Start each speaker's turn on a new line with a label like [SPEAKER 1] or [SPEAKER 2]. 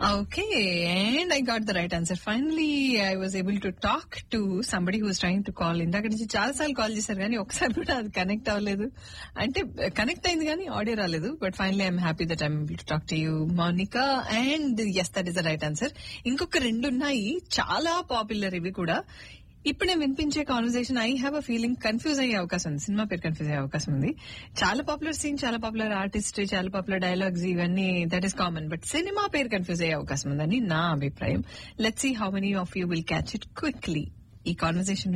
[SPEAKER 1] Okay, and I got the right answer. Finally, I was able to talk to somebody who was trying to call. ఇందాక నుంచి చాలా సార్లు call చేశారు కానీ ఒకసారి కూడా అది కనెక్ట్ అవ్వలేదు అంటే కనెక్ట్ అయింది కానీ ఆడియో రాలేదు but finally I'm happy that I'm to talk to you Mounika and yes that is the right answer ఇంకొక రెండు ఉన్నాయి చాలా పాపులర్ ఇవి కూడా ఇప్పుడు నేను వినిపించే conversation I have a feeling confuse అయ్యే అవకాశం ఉంది సినిమా పేరు కన్ఫ్యూజ్ అయ్యే అవకాశం ఉంది చాలా పాపులర్ సీన్ చాలా పాపులర్ ఆర్టిస్ట్ చాలా పాపులర్ డైలాగ్స్ ఇవన్నీ that is common but cinema పేరు కన్ఫ్యూజ్ అయ్యే అవకాశం ఉందని నా అభిప్రాయం let see how many of you will catch it quickly ఈ కాన్వర్సేషన్